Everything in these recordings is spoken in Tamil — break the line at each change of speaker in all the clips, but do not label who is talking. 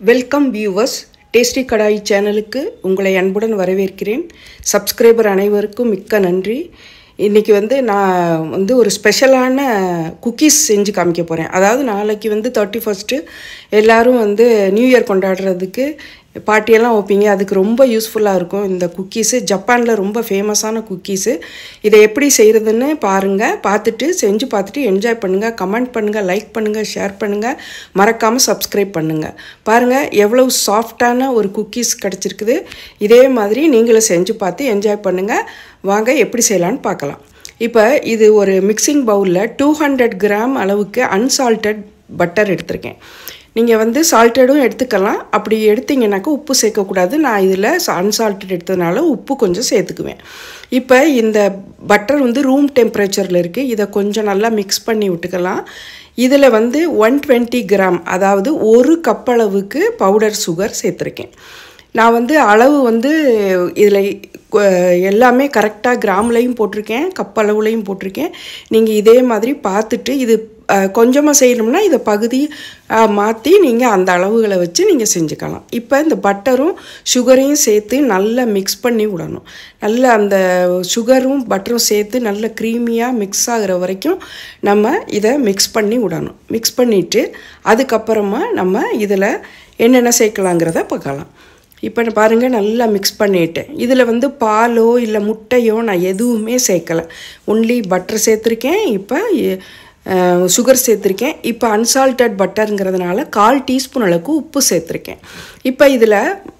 வெல்கம் வியூவர்ஸ் டேஸ்டி கடாய் சேனலுக்கு உங்களை அன்புடன் வரவேற்கிறேன் சப்ஸ்கிரைபர் அனைவருக்கும் மிக்க நன்றி இன்றைக்கி வந்து நான் வந்து ஒரு ஸ்பெஷலான குக்கீஸ் செஞ்சு காமிக்க போகிறேன் அதாவது நாளைக்கு வந்து தேர்ட்டி ஃபஸ்ட்டு எல்லோரும் வந்து நியூ இயர் கொண்டாடுறதுக்கு பார்ட்டியெல்லாம் வைப்பீங்க அதுக்கு ரொம்ப யூஸ்ஃபுல்லாக இருக்கும் இந்த குக்கீஸு ஜப்பானில் ரொம்ப ஃபேமஸான குக்கீஸு இதை எப்படி செய்கிறதுன்னு பாருங்கள் பார்த்துட்டு செஞ்சு பார்த்துட்டு என்ஜாய் பண்ணுங்கள் கமெண்ட் பண்ணுங்கள் லைக் பண்ணுங்கள் ஷேர் பண்ணுங்கள் மறக்காமல் சப்ஸ்கிரைப் பண்ணுங்கள் பாருங்கள் எவ்வளவு சாஃப்டான ஒரு குக்கீஸ் கிடச்சிருக்குது இதே மாதிரி நீங்களும் செஞ்சு பார்த்து என்ஜாய் பண்ணுங்கள் வாங்க எப்படி செய்யலான்னு பார்க்கலாம் இப்போ இது ஒரு மிக்சிங் பவுலில் டூ ஹண்ட்ரட் கிராம் அளவுக்கு அன்சால்ட்டட் பட்டர் எடுத்திருக்கேன் நீங்கள் வந்து சால்ட்டடும் எடுத்துக்கலாம் அப்படி எடுத்தீங்கன்னாக்கா உப்பு சேர்க்கக்கூடாது நான் இதில் அன்சால்ட்டட் எடுத்ததுனால உப்பு கொஞ்சம் சேர்த்துக்குவேன் இப்போ இந்த பட்டர் வந்து ரூம் டெம்பரேச்சரில் இருக்குது இதை கொஞ்சம் நல்லா மிக்ஸ் பண்ணி விட்டுக்கலாம் இதில் வந்து ஒன் டுவெண்ட்டி கிராம் அதாவது ஒரு கப் அளவுக்கு பவுடர் சுகர் சேர்த்துருக்கேன் நான் வந்து அளவு வந்து இதில் எல்லாமே கரெக்டாக கிராம்லையும் போட்டிருக்கேன் கப் அளவுலையும் போட்டிருக்கேன் நீங்கள் இதே மாதிரி பார்த்துட்டு இது கொஞ்சமாக செய்யணும்னா இதை பகுதி மாற்றி நீங்கள் அந்த அளவுகளை வச்சு நீங்கள் செஞ்சுக்கலாம் இப்போ இந்த பட்டரும் சுகரையும் சேர்த்து நல்லா மிக்ஸ் பண்ணி விடணும் நல்லா அந்த சுகரும் பட்டரும் சேர்த்து நல்ல க்ரீமியாக மிக்ஸ் ஆகிற வரைக்கும் நம்ம இதை மிக்ஸ் பண்ணி விடணும் மிக்ஸ் பண்ணிவிட்டு அதுக்கப்புறமா நம்ம இதில் என்னென்ன சேர்க்கலாங்கிறத பார்க்கலாம் இப்போ பாருங்கள் நல்லா மிக்ஸ் பண்ணிட்டேன் இதில் வந்து பாலோ இல்லை முட்டையோ நான் எதுவுமே சேர்க்கலை ஒன்லி பட்டர் சேர்த்துருக்கேன் இப்போ சுகர் சேர்த்துருக்கேன் இப்போ அன்சால்ட்டட் பட்டருங்கிறதுனால கால் டீஸ்பூன் அளவுக்கு உப்பு சேர்த்துருக்கேன் இப்போ இதில்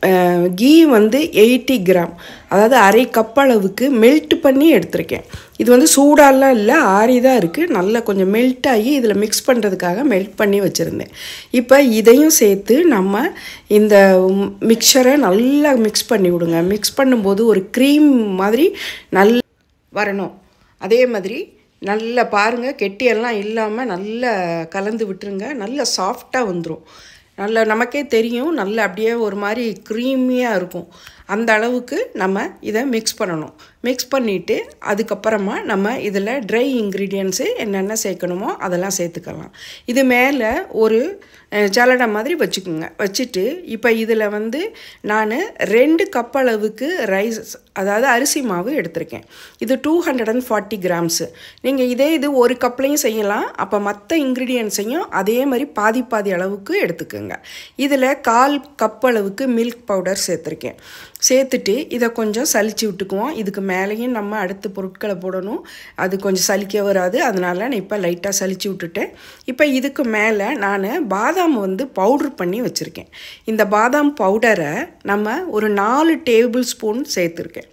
கீ வந்து எயிட்டி கிராம் அதாவது அரை கப் அளவுக்கு மெல்ட் பண்ணி எடுத்திருக்கேன் இது வந்து சூடாலாம் இல்லை ஆறி தான் இருக்குது நல்லா கொஞ்சம் மெல்ட் ஆகி இதில் மிக்ஸ் பண்ணுறதுக்காக மெல்ட் பண்ணி வச்சுருந்தேன் இப்போ இதையும் சேர்த்து நம்ம இந்த மிக்சரை நல்லா மிக்ஸ் பண்ணி விடுங்க மிக்ஸ் பண்ணும்போது ஒரு க்ரீம் மாதிரி நல் வரணும் அதே மாதிரி நல்லா பாருங்கள் கெட்டியெல்லாம் இல்லாமல் நல்லா கலந்து விட்டுருங்க நல்லா சாஃப்டாக வந்துடும் நல்லா நமக்கே தெரியும் நல்லா அப்படியே ஒரு மாதிரி க்ரீமியாக இருக்கும் அந்த அளவுக்கு நம்ம இதை மிக்ஸ் பண்ணணும் மிக்ஸ் பண்ணிவிட்டு அதுக்கப்புறமா நம்ம இதில் ட்ரை இன்க்ரீடியன்ஸு என்னென்ன சேர்க்கணுமோ அதெல்லாம் சேர்த்துக்கலாம் இது மேலே ஒரு ஜலடை மாதிரி வச்சுக்கோங்க வச்சுட்டு இப்போ இதில் வந்து நான் ரெண்டு கப் அளவுக்கு ரைஸ் அதாவது அரிசி மாவு எடுத்திருக்கேன் இது two hundred and forty grams நீங்கள் இதே இது ஒரு கப்லையும் செய்யலாம் அப்போ மற்ற இன்க்ரீடியன்ஸையும் அதே மாதிரி பாதி பாதி அளவுக்கு எடுத்துக்கோங்க இதில் கால் கப் அளவுக்கு மில்க் பவுடர் சேர்த்துருக்கேன் சேர்த்துட்டு இதை கொஞ்சம் சலிச்சு விட்டுக்குவோம் இதுக்கு மேலேயும் நம்ம அடுத்த பொருட்களை போடணும் அது கொஞ்சம் சலிக்க வராது அதனால் நான் இப்போ லைட்டாக சலிச்சு விட்டுட்டேன் இப்போ இதுக்கு மேலே நான் பாதாம் வந்து பவுட்ரு பண்ணி வச்சுருக்கேன் இந்த பாதாம் பவுடரை நம்ம ஒரு நாலு டேபிள் ஸ்பூன் சேர்த்துருக்கேன்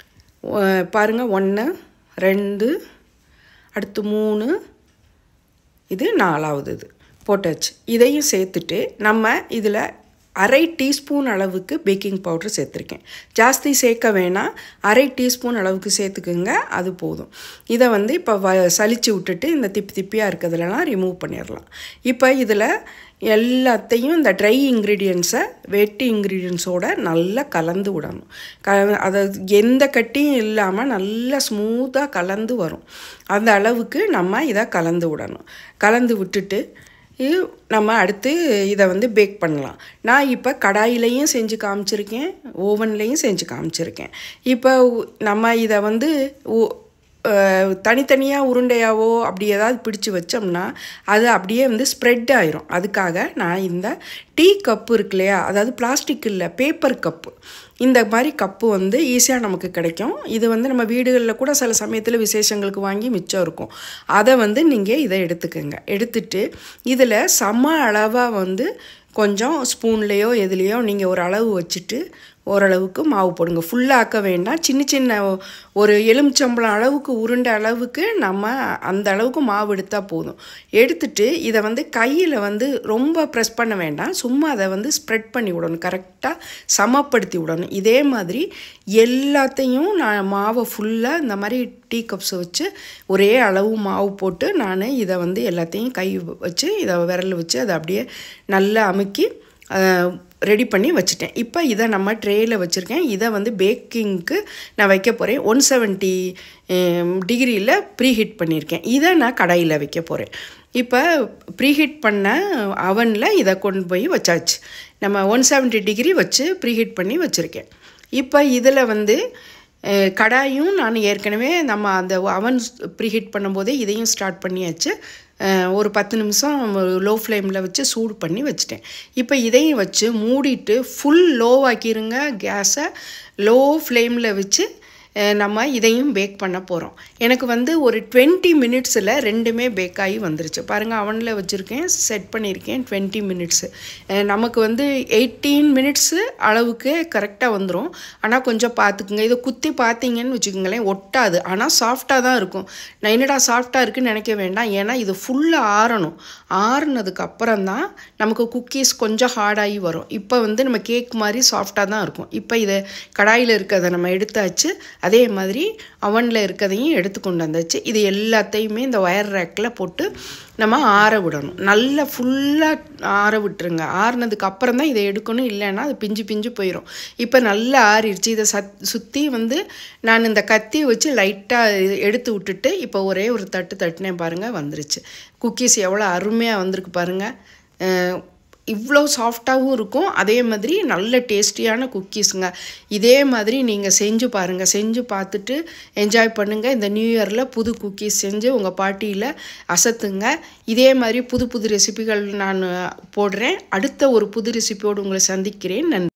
பாருங்கள் ஒன்று ரெண்டு அடுத்து மூணு இது நாலாவது இது போட்டாச்சு இதையும் சேர்த்துட்டு நம்ம இதில் அரை டீஸ்பூன் அளவுக்கு பேக்கிங் பவுட்ரு சேர்த்துருக்கேன் ஜாஸ்தி சேர்க்க வேணாம் அரை டீஸ்பூன் அளவுக்கு சேர்த்துக்குங்க அது போதும் இதை வந்து இப்போ வ சலிச்சு விட்டுட்டு இந்த திப்பி திப்பியாக இருக்கிறதுலலாம் ரிமூவ் பண்ணிடலாம் இப்போ இதில் எல்லாத்தையும் இந்த ட்ரை இன்க்ரீடியன்ஸை வெட்டி இன்க்ரீடியன்ஸோட நல்லா கலந்து விடணும் க அதாவது எந்த கட்டியும் இல்லாமல் நல்லா ஸ்மூத்தாக கலந்து வரும் அந்த அளவுக்கு நம்ம இதை கலந்து விடணும் கலந்து விட்டுட்டு இது நம்ம அடுத்து இதை வந்து பேக் பண்ணலாம் நான் இப்போ கடாயிலையும் செஞ்சு காமிச்சிருக்கேன் ஓவன்லேயும் செஞ்சு காமிச்சிருக்கேன் இப்போ நம்ம இதை வந்து தனித்தனியாக உருண்டையாவோ அப்படி ஏதாவது பிடிச்சி வச்சோம்னா அது அப்படியே வந்து ஸ்ப்ரெட் ஆயிரும் அதுக்காக நான் இந்த டீ கப்பு இருக்கு இல்லையா அதாவது பிளாஸ்டிக் இல்லை பேப்பர் கப்பு இந்த மாதிரி கப்பு வந்து ஈஸியாக நமக்கு கிடைக்கும் இது வந்து நம்ம வீடுகளில் கூட சில சமயத்தில் விசேஷங்களுக்கு வாங்கி மிச்சம் இருக்கும் அதை வந்து நீங்கள் இதை எடுத்துக்கோங்க எடுத்துட்டு இதில் சம அளவாக வந்து கொஞ்சம் ஸ்பூன்லேயோ எதுலேயோ நீங்கள் ஒரு அளவு வச்சுட்டு ஓரளவுக்கு மாவு போடுங்க ஃபுல்லாக ஆக்க வேண்டாம் சின்ன சின்ன ஒரு எலுமிச்சம்பளம் அளவுக்கு உருண்டை அளவுக்கு நம்ம அந்த அளவுக்கு மாவு எடுத்தால் போதும் எடுத்துட்டு இதை வந்து கையில் வந்து ரொம்ப ப்ரெஸ் பண்ண வேண்டாம் சும்மா அதை வந்து ஸ்ப்ரெட் பண்ணி விடணும் கரெக்டாக சமப்படுத்தி விடணும் இதே மாதிரி எல்லாத்தையும் நான் மாவை ஃபுல்லாக இந்த மாதிரி டீ கப்ஸ் வச்சு ஒரே அளவு மாவு போட்டு நான் இதை வந்து எல்லாத்தையும் கை வச்சு இதை விரல் வச்சு அதை அப்படியே நல்லா அமுக்கி ரெடி பண்ணி வச்சுட்டேன் இப்போ இதை நம்ம ட்ரேயில் வச்சுருக்கேன் இதை வந்து பேக்கிங்க்கு நான் வைக்க போகிறேன் ஒன் செவன்ட்டி டிகிரியில் ப்ரீஹீட் பண்ணியிருக்கேன் இதை நான் கடாயில் வைக்க போகிறேன் இப்போ ப்ரீஹீட் பண்ண அவனில் இதை கொண்டு போய் வச்சாச்சு நம்ம ஒன் செவன்ட்டி டிகிரி வச்சு ப்ரீஹீட் பண்ணி வச்சுருக்கேன் இப்போ இதில் வந்து அஹ், கடாயும் நான் ஏற்கனவே நம்ம அந்த அவன் ப்ரீஹீட் பண்ணும்போதே இதையும் ஸ்டார்ட் பண்ணியாச்சு அஹ், ஒரு பத்து நிமிஷம் லோ ஃப்ளேமில் வச்சு சூடு பண்ணி வச்சுட்டேன் இப்போ இதையும் வச்சு மூடிட்டு ஃபுல் லோவாக்கிருங்க கேஸை லோ ஃப்ளேமில் வச்சு அஹ், நம்ம இதையும் பேக் பண்ண போகிறோம் எனக்கு வந்து ஒரு டுவெண்ட்டி மினிட்ஸில் ரெண்டுமே பேக் ஆகி வந்துருச்சு பாருங்கள் அவனில் வச்சுருக்கேன் செட் பண்ணியிருக்கேன் டுவெண்ட்டி மினிட்ஸு நமக்கு வந்து எயிட்டீன் மினிட்ஸு அளவுக்கு கரெக்டாக வந்துடும் ஆனால் கொஞ்சம் பார்த்துக்குங்க இதை குத்தி பார்த்தீங்கன்னு வச்சுக்கோங்களேன் ஒட்டாது ஆனால் சாஃப்டாக தான் இருக்கும் நான் என்னடா சாஃப்டாக இருக்குன்னு நினைக்க வேண்டாம் ஏன்னா இது ஃபுல்லாக ஆறணும் ஆறுனதுக்கு அப்புறம் தான் நமக்கு குக்கீஸ் கொஞ்சம் ஹார்டாகி வரும் இப்போ வந்து நம்ம கேக் மாதிரி சாஃப்டாக தான் இருக்கும் இப்போ இதை கடாயில் இருக்கிறத நம்ம எடுத்தாச்சு அதே மாதிரி அவனில் இருக்கிறதையும் எடுத்து கொண்டு வந்தாச்சு இது எல்லாத்தையுமே இந்த ஒயர் ரேக்கில் போட்டு நம்ம ஆற விடணும் நல்லா ஃபுல்லாக ஆற விட்டுருங்க ஆறுனதுக்கு அப்புறம் தான் இதை எடுக்கணும் இல்லைன்னா அது பிஞ்சு பிஞ்சு போயிடும் இப்போ நல்லா ஆறிடுச்சு இதை சத் சுற்றி வந்து நான் இந்த கத்தி வச்சு லைட்டாக எடுத்து விட்டுட்டு இப்போ ஒரே ஒரு தட்டு தட்டினேன் பாருங்கள் வந்துருச்சு குக்கீஸ் எவ்வளோ அருமையாக வந்திருக்கு பாருங்கள் இவ்வளோ சாஃப்டாகவும் இருக்கும் அதே மாதிரி நல்ல டேஸ்டியான குக்கீஸுங்க இதே மாதிரி நீங்கள் செஞ்சு பாருங்கள் செஞ்சு பார்த்துட்டு என்ஜாய் பண்ணுங்கள் இந்த நியூ இயரில் புது குக்கீஸ் செஞ்சு உங்கள் பார்ட்டியில் அசத்துங்க இதே மாதிரி புது புது ரெசிபிகள் நான் போடுறேன் அடுத்த ஒரு புது ரெசிபியோடு உங்களை சந்திக்கிறேன் நன்றி